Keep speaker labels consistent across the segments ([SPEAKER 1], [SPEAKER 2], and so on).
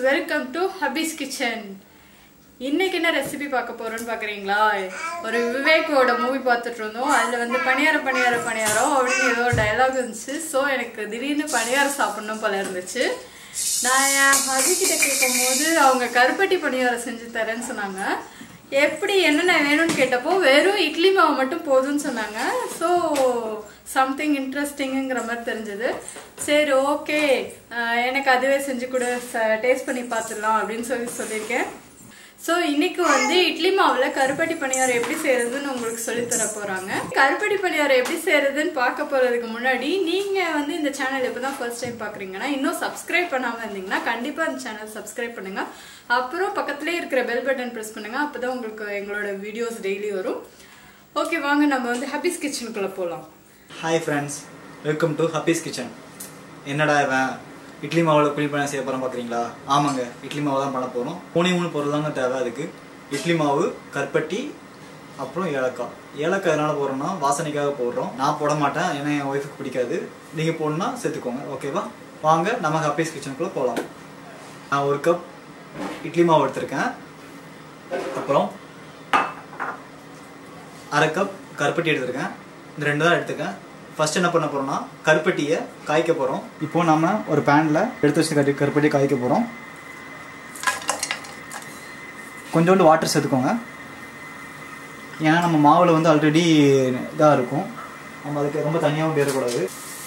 [SPEAKER 1] Welcome to ஹபிஸ் kitchen இன்னைக்கு என்ன recipe பார்க்க போறோம்னு பாக்குறீங்களா ஒரு விவேக்கோட மூவி பார்த்துட்டு இருந்தோம் அதுல வந்து பணியாரம் பணியாரம் பணியாரம் அப்படின்னு ஏதோ டயலாக் இருந்துச்சு ஸோ எனக்கு திடீர்னு பணியாரம் சாப்பிடணும் போல இருந்துச்சு நான் என் ஹபிக்கிட்ட கேட்கும் போது அவங்க கருப்பட்டி பணியாரம் செஞ்சு தரேன்னு சொன்னாங்க எப்படி என்னென்ன வேணும்னு கேட்டப்போ வெறும் இட்லி மாவு மட்டும் போதும்னு சொன்னாங்க ஸோ சம்திங் இன்ட்ரெஸ்டிங்குங்கிற மாதிரி தெரிஞ்சது சரி ஓகே எனக்கு அதுவே செஞ்சு கொடு டேஸ்ட் பண்ணி பார்த்துடலாம் அப்படின்னு சொல்லி சொல்லியிருக்கேன் ஸோ இன்னைக்கு வந்து இட்லி மாவுல கருப்பட்டி பணியாரம் எப்படி செய்யறதுன்னு உங்களுக்கு சொல்லித் தர போறாங்க கருப்பட்டி பணியாரம் எப்படி செய்யறதுன்னு பார்க்க போறதுக்கு முன்னாடி நீங்க வந்து இந்த சேனல் எப்பதான் ஃபர்ஸ்ட் டைம் பாக்குறீங்கன்னா இன்னும் சப்ஸ்கிரைப் பண்ணாம இருந்தீங்கன்னா கண்டிப்பா இந்த சேனல் சப்ஸ்கிரைப் பண்ணுங்க அப்புறம் பக்கத்துலேயே இருக்கிற பெல் பட்டன் ப்ரெஸ் பண்ணுங்க அப்பதான் உங்களுக்கு எங்களோட வீடியோஸ் டெய்லி வரும் ஓகே வாங்க நம்ம வந்து ஹாப்பிஸ் கிச்சனுக்குள்ள போகலாம்
[SPEAKER 2] hi friends welcome to Happy's kitchen என்னடா இவன் இட்லி மாவில் குழி பண்ண செய்ய போகிறோம் பார்க்குறீங்களா ஆமாங்க இட்லி மாவு தான் பண்ண போகிறோம் மூணு மூணு பொருள் தாங்க தேவை அதுக்கு இட்லி மாவு கற்பட்டி அப்புறம் ஏலக்காய் ஏலக்காய் எதனால் போடுறோம்னா வாசனைக்காக போடுறோம் நான் போட மாட்டேன் ஏன்னா என் ஒய்ஃபுக்கு பிடிக்காது நீங்கள் போடணும்னா சேர்த்துக்கோங்க ஓகேவா வாங்க நம்ம ஹப்பீஸ் கிச்சனுக்குள்ளே போகலாம் நான் ஒரு கப் இட்லி மாவு எடுத்திருக்கேன் அப்புறம் அரை கப் கருப்பட்டி எடுத்திருக்கேன் இந்த ரெண்டு தான் எடுத்துக்கேன் ஃபர்ஸ்ட் என்ன பண்ண போறோம்னா கருப்பட்டியை காய்க்க போகிறோம் இப்போ நம்ம ஒரு பேனில் எடுத்து வச்சு கட்டி கருப்பட்டியை காய்க்க போகிறோம் கொஞ்சோண்டு வாட்டர் சேர்த்துக்கோங்க ஏன்னா நம்ம மாவில் வந்து ஆல்ரெடி இதாக இருக்கும் நம்ம அதுக்கு ரொம்ப தனியாகவும் பேரக்கூடாது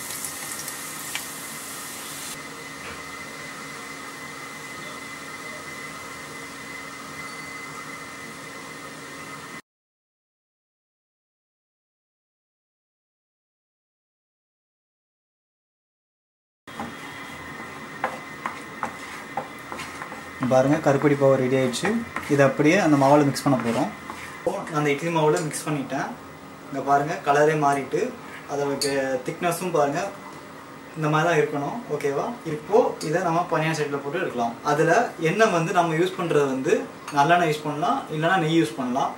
[SPEAKER 2] பாருங்கள் கருப்படி பாவு ரெடி ஆயிடுச்சு இதை அப்படியே அந்த மாவில் மிக்ஸ் பண்ண போகிறோம் நான் அந்த இட்லி மாவில் மிக்ஸ் பண்ணிட்டேன் இங்கே பாருங்கள் கலரே மாறிட்டு அதோட திக்னஸும் பாருங்கள் இந்த மாதிரி தான் இருக்கணும் ஓகேவா இப்போது இதை நம்ம பனியார் சைடில் போட்டு எடுக்கலாம் அதில் எண்ணெய் வந்து நம்ம யூஸ் பண்ணுறது வந்து நல்லெண்ணெய் யூஸ் பண்ணலாம் இல்லைனா நெய் யூஸ் பண்ணலாம்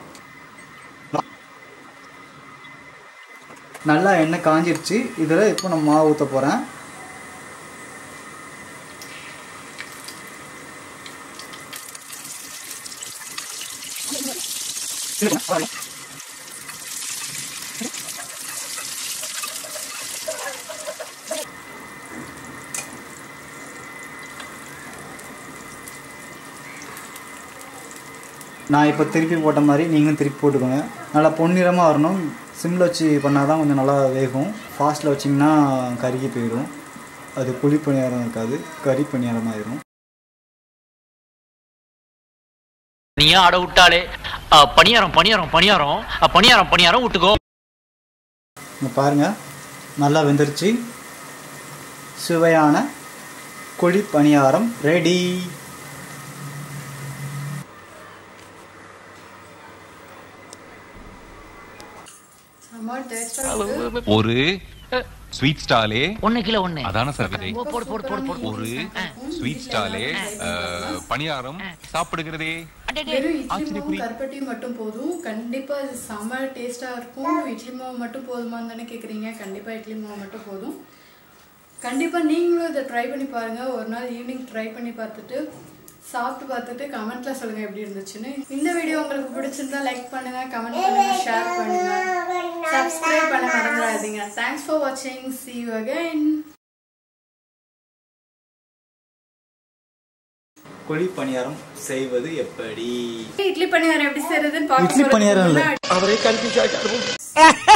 [SPEAKER 2] நல்லா எண்ணெய் காஞ்சிருச்சு இதில் இப்போ நம்ம மாவு ஊற்ற போகிறேன் நான் இப்போ திருப்பி போட்ட மாதிரி நீங்களும் திருப்பி போட்டுக்கோங்க நல்லா பொன்னிறமாக வரணும் சிம்மில் வச்சு பண்ணால் தான் கொஞ்சம் நல்லா வேகும் ஃபாஸ்ட்டில் வச்சிங்கன்னா கருகி போயிடும் அது புளி பணியாரம் இருக்காது கறி பணியாரம் ஆயிரும்
[SPEAKER 3] நீயா அட விட்டாலே அ, பணியாரம் பணியாரம் பணியாரம் அ, பணியாரம் பணியாரம் விட்டுக்கோ
[SPEAKER 2] இங்கே பாருங்கள் நல்லா வெந்துருச்சு சுவையான குழி பணியாரம் ரெடி
[SPEAKER 1] செம்ம டேஸ்டா இருக்கு
[SPEAKER 4] ஒரு ஸ்வீட் ஸ்டாலே
[SPEAKER 3] ஒண்ணு கிலோ ஒண்ணு
[SPEAKER 4] அதான சார் விதை
[SPEAKER 3] ஓ, போடு போடு போடு போடு
[SPEAKER 4] ஒரு ஸ்வீட் ஸ்டாலே அஹ், பணியாரம் சாப்பிடுகிறதே
[SPEAKER 3] அடடே.
[SPEAKER 1] வெறும் இட்லி மாவும் கருப்பட்டியும் மட்டும் போதும் கண்டிப்பா இது செம்ம டேஸ்டா இருக்கும் இட்லி மாவு மட்டும் போதுமான்னு தானே கேக்குறீங்க கண்டிப்பா இட்லி மாவு மட்டும் போதும் கண்டிப்பா நீங்களும் இதை ட்ரை பண்ணி பாருங்க ஒரு நாள் ஈவினிங் ட்ரை பண்ணி பார்த்துட்டு சாப்பிட்டு பார்த்துட்டு கமெண்ட்ல சொல்லுங்க எப்படி இருந்துச்சுன்னு இந்த வீடியோ உங்களுக்கு பிடிச்சிருந்தா லைக் பண்ணுங்க கமெண்ட் பண்ணுங்க ஷேர் பண்ணுங்க சப்ஸ்கிரைப் பண்ண மறந்துடாதீங்க தேங்க்ஸ் ஃபார் வாட்சிங் see you again
[SPEAKER 2] குழி பணியாரம் செய்வது எப்படி
[SPEAKER 1] இட்லி பணியாரம் எப்படி செய்யறதுன்னு பார்க்க
[SPEAKER 2] இட்லி
[SPEAKER 1] போறதுக்கு
[SPEAKER 2] பணியாரம் இல்ல.
[SPEAKER 1] முன்னாடி-